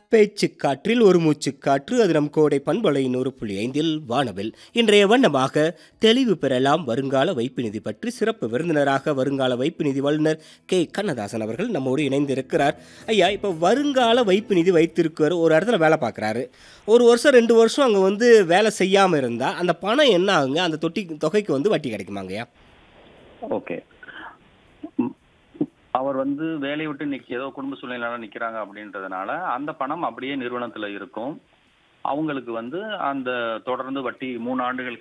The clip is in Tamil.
பேச்சுக்காற்றில் ஒரு மூச்சுக்காற்று அது நம் கோடை பண்பலை நூறு புள்ளி ஐந்தில் வானவில் இன்றைய வண்ணமாக தெளிவு பெறலாம் வருங்கால வைப்பு நிதி பற்றி சிறப்பு விருந்தினராக வருங்கால வைப்பு நிதி வல்லுநர் கே கண்ணதாசன் அவர்கள் நம்மோடு இணைந்திருக்கிறார் ஐயா இப்போ வருங்கால வைப்பு நிதி வைத்திருக்கிற ஒரு இடத்துல வேலை பார்க்குறாரு ஒரு வருஷம் ரெண்டு வருஷம் அங்கே வந்து வேலை செய்யாமல் இருந்தால் அந்த பணம் என்ன ஆகுங்க அந்த தொட்டி தொகைக்கு வந்து வட்டி கிடைக்குமாங்கய்யா ஓகே ம், அவர் வந்து வேலையை விட்டு நிக்க ஏதோ குடும்ப சூழ்நிலையால நிக்கிறாங்க அப்படின்றதுனால அந்த பணம் அப்படியே நிறுவனத்துல இருக்கும் அவங்களுக்கு வந்து அந்த தொடர்ந்து வட்டி மூணு ஆண்டுகள்